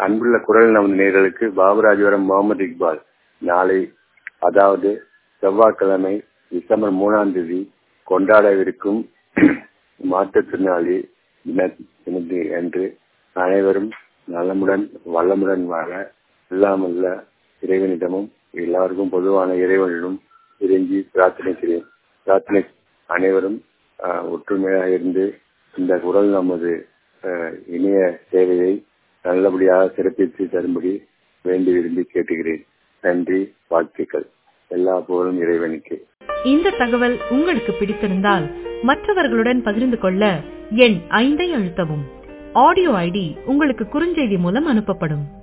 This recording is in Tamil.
அன்புள்ள குரல் நமது நேர்களுக்கு பாபுராஜபுரம் முகமது இக்பால் நாளை அதாவது செவ்வாய்க்கிழமை டிசம்பர் மூணாம் தேதி கொண்டாடவிருக்கும் மாற்றுத்திறனாளி தின தினத்து அன்று அனைவரும் நலமுடன் வளமுடன் வாழ இல்லாமல்ல இறைவனிடமும் எல்லாருக்கும் பொதுவான இறைவனிடம் இறங்கி பிரார்த்தனைக்கிறேன் பிரார்த்தனை அனைவரும் ஆஹ், ஒற்றுமையாக இருந்து இந்த குரல் நமது ஆஹ், இணைய சேவையை நல்லபடியாக சிறப்பித்து தரும்படி வேண்டி விரும்பி கேட்டுகிறேன் நன்றி வாழ்த்துக்கள் எல்லா புகழும் இறைவனுக்கு இந்த தகவல் உங்களுக்கு பிடித்திருந்தால் மற்றவர்களுடன் பகிர்ந்து கொள்ள எண் ஐந்தை அழுத்தவும் ஆடியோ ஐடி உங்களுக்கு குறுஞ்செய்தி மூலம் அனுப்பப்படும்